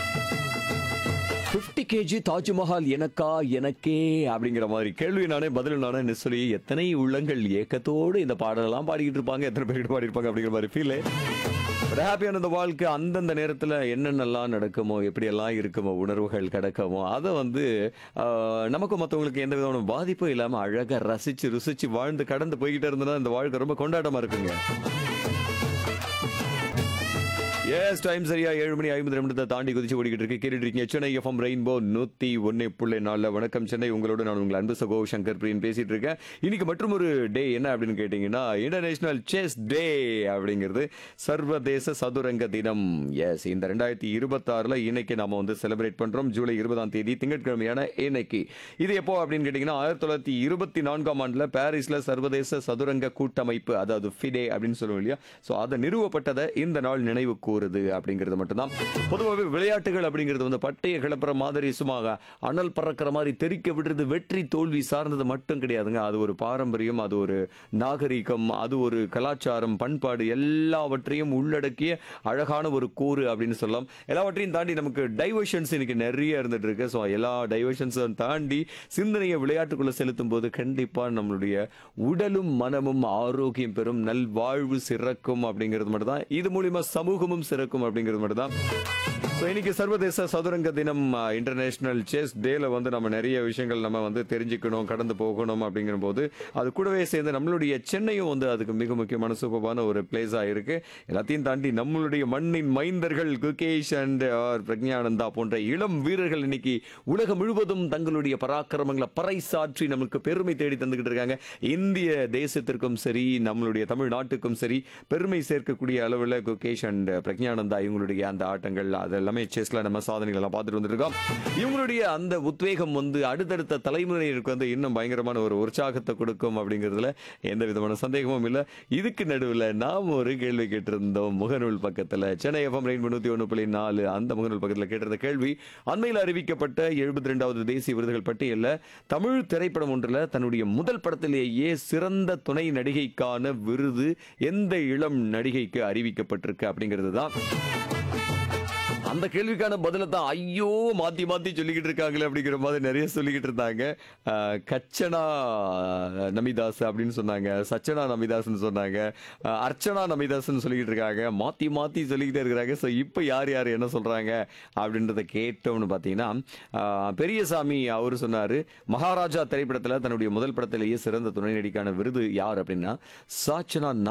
50 KG Taj Mahal எனக்கா எனக்கே அப்படிங்கிற மாதிரி கேள்வி நானே பதில் நானே சொல்லி எத்தனை உள்ளங்கள் ஏக்கத்தோடு இந்த பாடலெல்லாம் பாடிக்கிட்டு இருப்பாங்க எத்தனை பேர்கிட்ட பாடிருப்பாங்க அப்படிங்கிற மாதிரி ஃபீல் ஒரு ஹாப்பியான இந்த வாழ்க்கை அந்தந்த நேரத்தில் என்னென்னலாம் நடக்குமோ எப்படியெல்லாம் இருக்குமோ உணர்வுகள் கிடக்குமோ அதை வந்து ஆஹ், நமக்கும் மற்றவங்களுக்கு எந்த விதமான பாதிப்பும் இல்லாமல் அழகாக ரசித்து ருசித்து வாழ்ந்து கடந்து போய்கிட்டே இருந்ததுன்னா இந்த வாழ்க்கை ரொம்ப கொண்டாட்டமாக இருக்குங்க எஸ் டைம் சரியா ஏழு மணி ஐம்பது நிமிடத்தை தாண்டி குதிச்சு ஓடிக்கிட்டு இருக்கு கேட்டுட்டு இருக்கீங்க சென்னை எஃப்எம் ரெயின்போ நூத்தி ஒன்னு புள்ளி நாலுல வணக்கம் சென்னை உங்களோட நான் உங்கள் அன்பு சகோ சங்கர் பிரியன் பேசிட்டு இருக்கேன் இன்னைக்கு மற்றும் ஒரு டே என்ன அப்படின்னு கேட்டீங்கன்னா இன்டர்நேஷனல் செஸ் டே அப்படிங்கிறது சர்வதேச சதுரங்க தினம் எஸ் இந்த ரெண்டாயிரத்தி இருபத்தாறுல இன்னைக்கு நாம வந்து செலிப்ரேட் பண்றோம் ஜூலை இருபதாம் தேதி திங்கட்கிழமையான இன்னைக்கு இது எப்போ அப்படின்னு கேட்டீங்கன்னா ஆயிரத்தி தொள்ளாயிரத்தி இருபத்தி நான்காம் ஆண்டுல பாரிஸ்ல சர்வதேச சதுரங்க கூட்டமைப்பு அதாவது ஃபிடே அப்படின்னு சொல்லுவோம் இல்லையா ஸோ அதை நிறுவப்பட்டதை இந்த நாள் நினைவு கூறுது அப்படிங்கிறது மட்டும்தான் பொதுவாகவே விளையாட்டுகள் அப்படிங்கிறது வந்து பட்டைய கிளப்புற மாதிரி சும்மா அனல் பறக்கிற மாதிரி தெரிக்க விடுறது வெற்றி தோல்வி சார்ந்தது மட்டும் கிடையாதுங்க அது ஒரு பாரம்பரியம் அது ஒரு நாகரிகம் அது ஒரு கலாச்சாரம் பண்பாடு எல்லாவற்றையும் உள்ளடக்கிய அழகான ஒரு கூறு அப்படின்னு சொல்லலாம் எல்லாவற்றையும் தாண்டி நமக்கு டைவர்ஷன்ஸ் இன்னைக்கு நிறைய இருந்துட்டு இருக்கு ஸோ எல்லா டைவர்ஷன்ஸும் தாண்டி சிந்தனையை விளையாட்டுக்குள்ள செலுத்தும் போது கண்டிப்பா நம்மளுடைய உடலும் மனமும் ஆரோக்கியம் பெறும் நல்வாழ்வு சிறக்கும் அப்படிங்கிறது மட்டும் தான் இது மூலியமா சமூகமும் சிறக்கும் அப்படிங்கிறது மட்டும் தான் ஸோ இன்னைக்கு சர்வதேச சதுரங்க தினம் இன்டர்நேஷனல் செஸ் டேல வந்து நம்ம நிறைய விஷயங்கள் நம்ம வந்து தெரிஞ்சுக்கணும் கடந்து போகணும் அப்படிங்கிற போது அது கூடவே சேர்ந்து நம்மளுடைய சென்னையும் வந்து அதுக்கு மிக முக்கியமான சூப்பரான ஒரு பிளேஸாக இருக்கு எல்லாத்தையும் தாண்டி நம்மளுடைய மண்ணின் மைந்தர்கள் குகேஷ் அண்ட் பிரக்ஞானந்தா போன்ற இளம் வீரர்கள் இன்னைக்கு உலகம் முழுவதும் தங்களுடைய பராக்கிரமங்களை பறைசாற்றி நமக்கு பெருமை தேடி தந்துகிட்டு இருக்காங்க இந்திய தேசத்திற்கும் சரி நம்மளுடைய தமிழ்நாட்டுக்கும் சரி பெருமை சேர்க்கக்கூடிய அளவில் குகேஷ் அண்ட் பிரக்ஞானந்தா இவங்களுடைய அந்த ஆட்டங்கள் அதெல்லாமே செஸ்ல நம்ம சாதனைகள் எல்லாம் பார்த்துட்டு வந்துருக்கோம் இவங்களுடைய அந்த உத்வேகம் வந்து அடுத்தடுத்த தலைமுறையினருக்கு வந்து இன்னும் பயங்கரமான ஒரு உற்சாகத்தை கொடுக்கும் அப்படிங்கிறதுல எந்த விதமான சந்தேகமும் இல்லை இதுக்கு நடுவில் நாம் ஒரு கேள்வி கேட்டிருந்தோம் முகநூல் பக்கத்தில் சென்னை எஃப்எம் ரெயின் முன்னூத்தி ஒன்று புள்ளி நாலு அந்த முகநூல் பக்கத்தில் கேட்டிருந்த கேள்வி அண்மையில் அறிவிக்கப்பட்ட எழுபத்தி ரெண்டாவது தேசிய விருதுகள் பட்டியலில் தமிழ் திரைப்படம் ஒன்றில் தன்னுடைய முதல் படத்திலேயே சிறந்த துணை நடிகைக்கான விருது எந்த இளம் நடிகைக்கு அறிவிக்கப்பட்டிருக்கு அப்படிங்கிறது தான் அந்த கேள்விக்கான பதில தான் ஐயோ மாத்தி மாத்தி சொல்லிக்கிட்டு இருக்காங்களே அப்படிங்கிற மாதிரி நிறைய சொல்லிக்கிட்டு இருந்தாங்க அஹ், கச்சனா நமிதாஸ் அப்படின்னு சொன்னாங்க சச்சனா நமிதாஸ்னு சொன்னாங்க அஹ், அர்ச்சனா நமிதாஸ்னு சொல்லிக்கிட்டு இருக்காங்க மாத்தி மாத்தி சொல்லிக்கிட்டே இருக்கிறாங்க ஸோ இப்போ யார் யார் என்ன சொல்றாங்க அப்படின்றத கேட்டோம்னு பார்த்தீங்கன்னா அஹ், பெரியசாமி அவர் சொன்னாரு மகாராஜா திரைப்படத்தில் தன்னுடைய முதல் படத்திலேயே சிறந்த துணை நடிக்கான விருது யார் அப்படின்னா சாச்சனா